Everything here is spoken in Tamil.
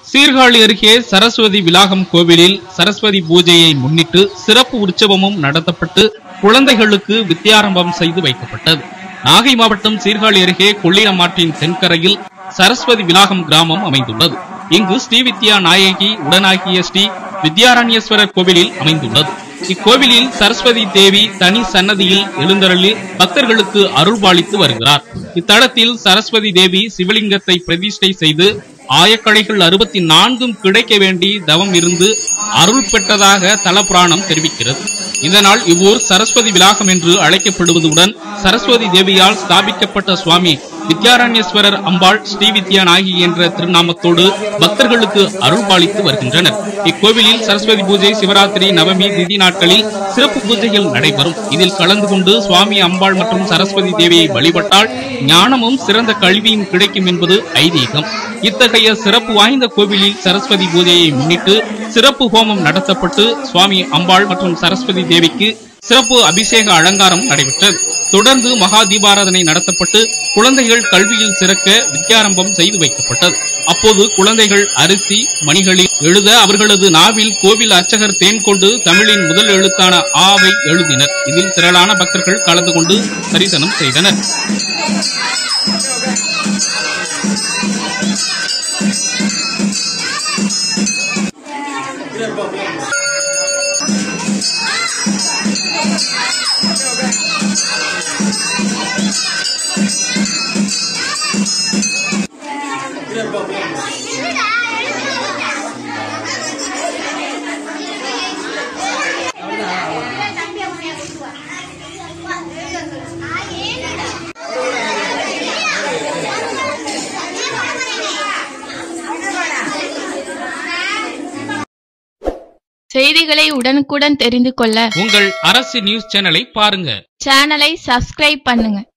சீர்காழி அருகே சரஸ்வதி விலாகம் கோவிலில் சரஸ்வதி பூஜையை முன்னிட்டு சிறப்பு உற்சவமும் நடத்தப்பட்டு குழந்தைகளுக்கு வித்தியாரம்பம் செய்து வைக்கப்பட்டது நாகை மாவட்டம் சீர்காழி அருகே கொள்ளிடம் ஆற்றின் தென்கரையில் சரஸ்வதி விலாகம் கிராமம் அமைந்துள்ளது இங்கு ஸ்ரீவித்யா நாயகி உடனாகிய ஸ்ரீ வித்யாரண்யேஸ்வரர் கோவிலில் அமைந்துள்ளது இக்கோவிலில் சரஸ்வதி தேவி தனி சன்னதியில் எழுந்தருளி பக்தர்களுக்கு அருள்பாலித்து வருகிறார் இத்தலத்தில் சரஸ்வதி தேவி சிவலிங்கத்தை பிரதிஷ்டை செய்து ஆயக்கடைகள் அறுபத்தி நான்கும் கிடைக்க வேண்டி தவம் இருந்து அருள் பெற்றதாக தலபுராணம் தெரிவிக்கிறது இதனால் இவ்வூர் சரஸ்வதி விலாகம் என்று அழைக்கப்படுவதுடன் சரஸ்வதி தேவியால் ஸ்தாபிக்கப்பட்ட சுவாமி வித்யாரண்யேஸ்வரர் அம்பாள் ஸ்ரீவித்யா நாயகி என்ற திருநாமத்தோடு பக்தர்களுக்கு அருள்பாலித்து வருகின்றனர் இக்கோவிலில் சரஸ்வதி பூஜை சிவராத்திரி நவமி திதி நாட்களில் சிறப்பு பூஜைகள் நடைபெறும் இதில் கலந்து கொண்டு சுவாமி அம்பாள் மற்றும் சரஸ்வதி தேவியை வழிபட்டால் ஞானமும் சிறந்த கல்வியும் கிடைக்கும் என்பது ஐதீகம் இத்தகைய சிறப்பு வாய்ந்த கோவிலில் சரஸ்வதி பூஜையை முன்னிட்டு சிறப்பு ஹோமம் நடத்தப்பட்டு சுவாமி அம்பாள் மற்றும் சரஸ்வதி தேவிக்கு சிறப்பு அபிஷேக அலங்காரம் நடைபெற்றது தொடர்ந்து மகா தீபாராதனை நடத்தப்பட்டு குழந்தைகள் கல்வியில் சிறக்க வித்யாரம்பம் செய்து வைக்கப்பட்டது அப்போது குழந்தைகள் அரிசி மணிகளில் எழுத அவர்களது நாவில் கோவில் அர்ச்சகர் தேன் கொண்டு தமிழின் முதல் எழுத்தான ஆவை எழுதினர் இதில் திரளான பக்தர்கள் கலந்து கொண்டு தரிசனம் செய்தனர் செய்திகளை உடனுக்குடன் தெரிந்து கொள்ள உங்கள் அரசு நியூஸ் சேனலை பாருங்க சேனலை சப்ஸ்கிரைப் பண்ணுங்க